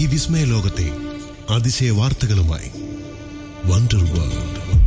വിസ്മയ ലോകത്തെ അതിശയ വാർത്തകളുമായി വണ്ടർ വേൾഡ്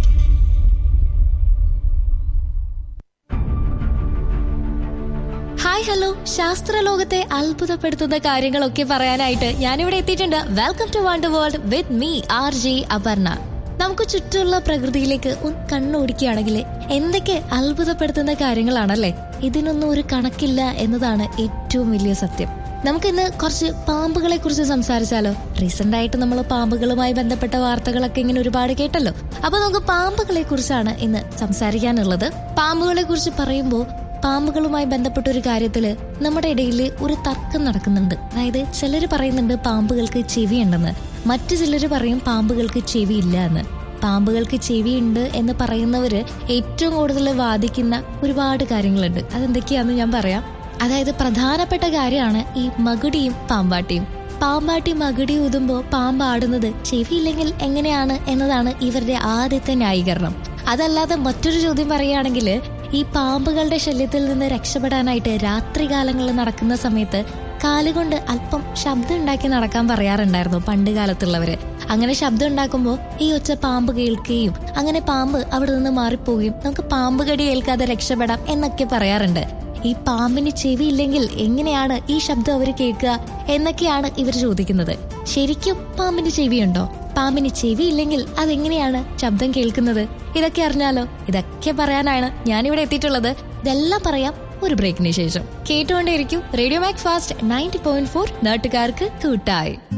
ഹായ് ഹലോ ശാസ്ത്രലോകത്തെ അത്ഭുതപ്പെടുത്തുന്ന കാര്യങ്ങളൊക്കെ പറയാനായിട്ട് ഞാനിവിടെ എത്തിയിട്ടുണ്ട് welcome to wonder world with me R J Aparna നമുക്ക് ചുറ്റുമുള്ള പ്രകൃതിയിലേക്ക് ഒന്ന് കണ്ണോടിക്കുകയാണെങ്കിൽ എന്തൊക്കെ അത്ഭുതപ്പെടുത്തുന്ന കാര്യങ്ങളാണല്ലേ ഇതിനൊന്നും ഒരു കണക്കില്ല എന്നതാണ് ഏറ്റവും വലിയ സത്യം നമുക്കിന്ന് കുറച്ച് പാമ്പുകളെ കുറിച്ച് സംസാരിച്ചാലോ റീസെന്റ് ആയിട്ട് നമ്മൾ പാമ്പുകളുമായി ബന്ധപ്പെട്ട വാർത്തകളൊക്കെ ഇങ്ങനെ ഒരുപാട് കേട്ടല്ലോ അപ്പൊ നമുക്ക് പാമ്പുകളെ കുറിച്ചാണ് ഇന്ന് സംസാരിക്കാനുള്ളത് പാമ്പുകളെ കുറിച്ച് പറയുമ്പോൾ പാമ്പുകളുമായി ബന്ധപ്പെട്ട ഒരു കാര്യത്തില് നമ്മുടെ ഇടയിൽ ഒരു തർക്കം നടക്കുന്നുണ്ട് അതായത് ചിലർ പറയുന്നുണ്ട് പാമ്പുകൾക്ക് ചെവിയുണ്ടെന്ന് മറ്റു ചിലർ പറയും പാമ്പുകൾക്ക് ചെവിയില്ല എന്ന് പാമ്പുകൾക്ക് ചെവിയുണ്ട് എന്ന് പറയുന്നവര് ഏറ്റവും കൂടുതൽ വാദിക്കുന്ന ഒരുപാട് കാര്യങ്ങളുണ്ട് അതെന്തൊക്കെയാന്ന് ഞാൻ പറയാം അതായത് പ്രധാനപ്പെട്ട കാര്യമാണ് ഈ മകുടിയും പാമ്പാട്ടിയും പാമ്പാട്ടി മകുടി ഊതുമ്പോ പാമ്പാടുന്നത് ചെവിയില്ലെങ്കിൽ എങ്ങനെയാണ് എന്നതാണ് ഇവരുടെ ആദ്യത്തെ ന്യായീകരണം അതല്ലാതെ മറ്റൊരു ചോദ്യം പറയുകയാണെങ്കിൽ ഈ പാമ്പുകളുടെ ശല്യത്തിൽ നിന്ന് രക്ഷപ്പെടാനായിട്ട് രാത്രികാലങ്ങളിൽ നടക്കുന്ന സമയത്ത് കാലുകൊണ്ട് അല്പം ശബ്ദം ഉണ്ടാക്കി നടക്കാൻ പറയാറുണ്ടായിരുന്നു പണ്ട് കാലത്തുള്ളവര് അങ്ങനെ ശബ്ദം ഉണ്ടാക്കുമ്പോൾ ഈ ഒച്ച പാമ്പ് കേൾക്കുകയും അങ്ങനെ പാമ്പ് അവിടെ നിന്ന് മാറിപ്പോവുകയും നമുക്ക് പാമ്പ് കടി ഏൽക്കാതെ രക്ഷപ്പെടാം എന്നൊക്കെ പറയാറുണ്ട് ഈ പാമ്പിന് ചെവിയില്ലെങ്കിൽ എങ്ങനെയാണ് ഈ ശബ്ദം അവർ കേൾക്കുക എന്നൊക്കെയാണ് ഇവർ ചോദിക്കുന്നത് ശരിക്കും പാമ്പിന് ചെവിയുണ്ടോ പാമ്പിന് ചെവിയില്ലെങ്കിൽ അതെങ്ങനെയാണ് ശബ്ദം കേൾക്കുന്നത് ഇതൊക്കെ അറിഞ്ഞാലോ ഇതൊക്കെ പറയാനാണ് ഞാനിവിടെ എത്തിയിട്ടുള്ളത് ഇതെല്ലാം പറയാം ഒരു ബ്രേക്കിന് ശേഷം കേട്ടുകൊണ്ടേയിരിക്കും radio Mac Fast ninety point four നാട്ടുകാർക്ക് കൂട്ടായി